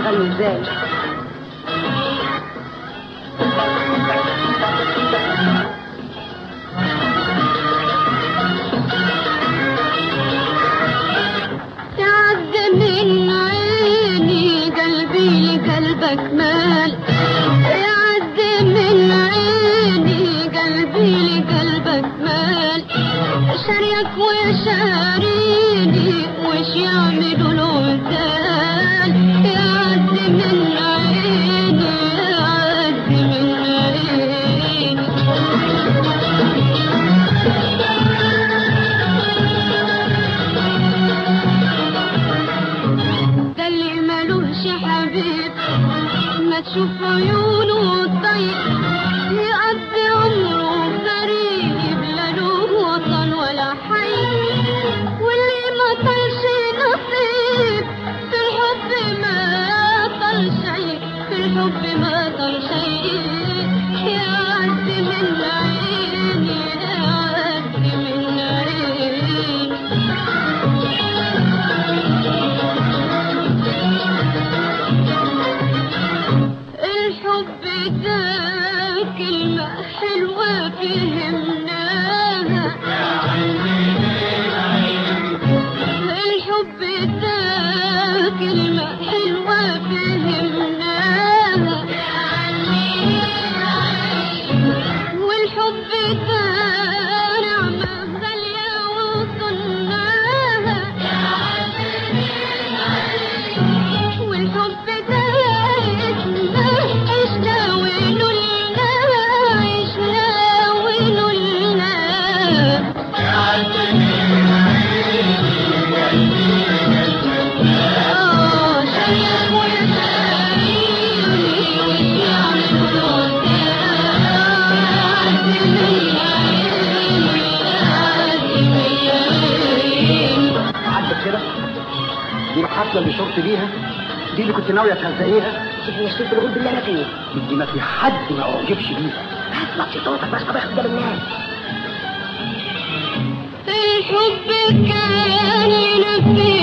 هتشتغلني ازاي تعد من عيني قلبي لقلبك مال يعد من عيني قلبي لقلبك مال شريك وشاريني وش يعملوا الوزال يعد من عيني يعد من عيني ده اللي ملوش حبيب ما تشوف عيونه طيب يقضي عمره غريب لا له وطن ولا حي واللي ما طلش نصيب في الحب ما طل شيء في الحب ما طل شيء يعدي من عيني يعدي من عيني الحب ده كلمة حلوة فهمناها الحب ده كلمة حلوة فهمناها والحب ده نعمة غالية وصلناها والحب ده اسمه عشنا ونلنا عشنا ونلنا آه شيخ ويساريني ويعمل عدت كده دي الحفله اللي شرت بيها دي اللي كنت ناويه تهزقيها شوف يا شريف الغول بالله انا فيه دي ما في حد ما اعجبش بيها اسمع في صوتك بس قبل قدام الناس الحب كان ينفي